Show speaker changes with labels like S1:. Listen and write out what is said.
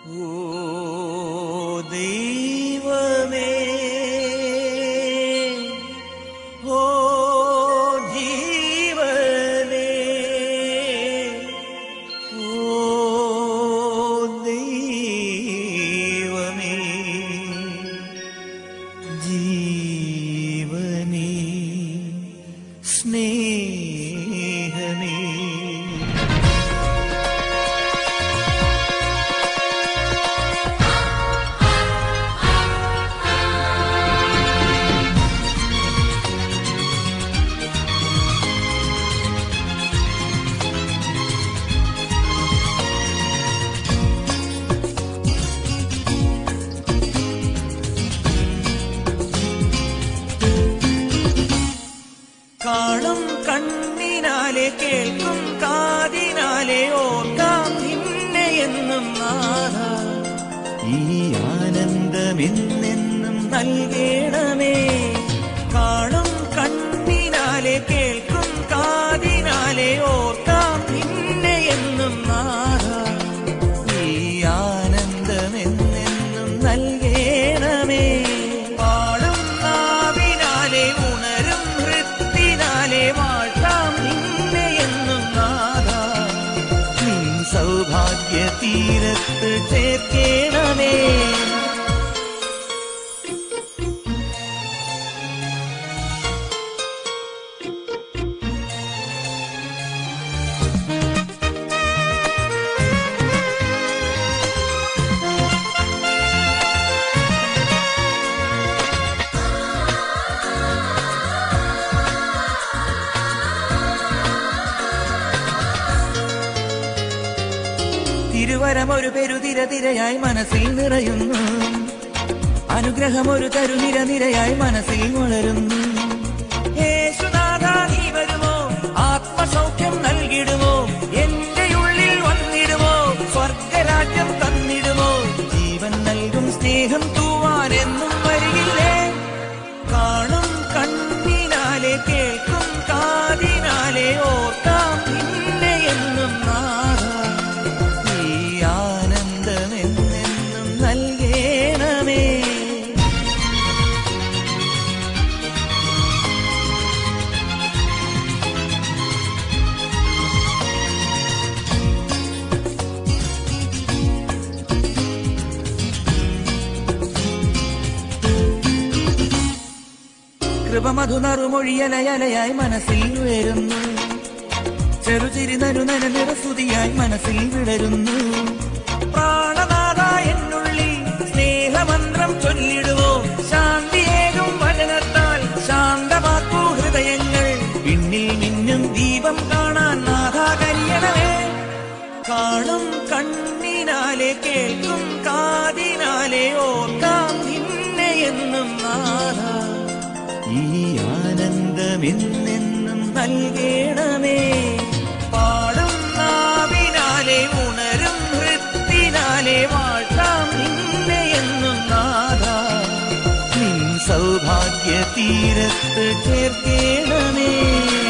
S1: ഓ ദൈവമേ ഓ ജീവനേ ഓ ദൈവമേ ജീവനേ സ്നേഹമേ കാണും കണ്ണിനാലെ കേൾക്കും കാതിനാലെ ഓർക്കാം നിന്നെ എന്നും നാഥ ഈ ആനന്ദമെന്നെന്നും നൽകണമേ കാണും കണ്ണിനാലെ കേൾക്കും കാതിനാലെ ഓർക്കാം നിന്നെ എന്നും നാഥ ഈ ആനന്ദമെന്നെന്നും നൽകണമേ പാടും നാവിനാലെ ഉണരും ഹൃത്തിനാലെ വാഴ്ത്താം നിന്നെ എന്നും നാഥ നിൻ സൗഭാഗ്യ തീരത്ത് ചേർക്കേണമേ തിരുവരം ഒരു പെരുതിര തിരയായി മനസ്സിൽ നിറയുന്നു അനുഗ്രഹം ഒരു തരുനിര നിരയായി മനസ്സിൽ വളരുന്നു യേശുനാഥ നീ വരുമോ ആത്മസൗഖ്യം നൽകിടുമോ എന്റെ ഉള്ളിൽ വന്നിടുമോ സ്വർഗരാജ്യം തന്നിടുമോ ജീവൻ നൽകും സ്നേഹം തൂവാൻ എന്നും വരികില്ലേ കാണും കണ്ണിനാലെ കേൾക്കും കാതിനാലെ ഓർക്കാം നിന്നെ എന്നും നാഥ ഈ ആനന്ദമെന്നെന്നും നൽകേണമേ കൃപമധു നറുമൊഴിയലയലയായി മനസ്സിൽ ഉയരുന്നു ചെറുചിരി നരുനന നിറസുതിയായി മനസ്സിൽ വിടരുന്നു പ്രാണനാഥ എന്നുള്ളിൽ സ്നേഹമന്ത്രം ചൊല്ലിടുവോ ശാന്തിയേകും വചനത്താൽ ശാന്തമാക്കൂ ഹൃദയങ്ങൾ പിന്നിൽ മിന്നും ദീപം കാണാൻ നാഥ കരിയണമേ കാണും കണ്ണിനാലെ കേൾക്കും കാതിനാലെ ഓർക്കാം നിന്നെ എന്നും നാഥ ഈ ആനന്ദമെന്നെന്നും നൽകണമേ പാടും നാവിനാലെ ഉണരും ഹൃത്തിനാലെ വാഴ്ത്താം നിന്നെ എന്നും നാഥ നിൻ സൗഭാഗ്യ തീരത്ത് ചേർക്കേണമേ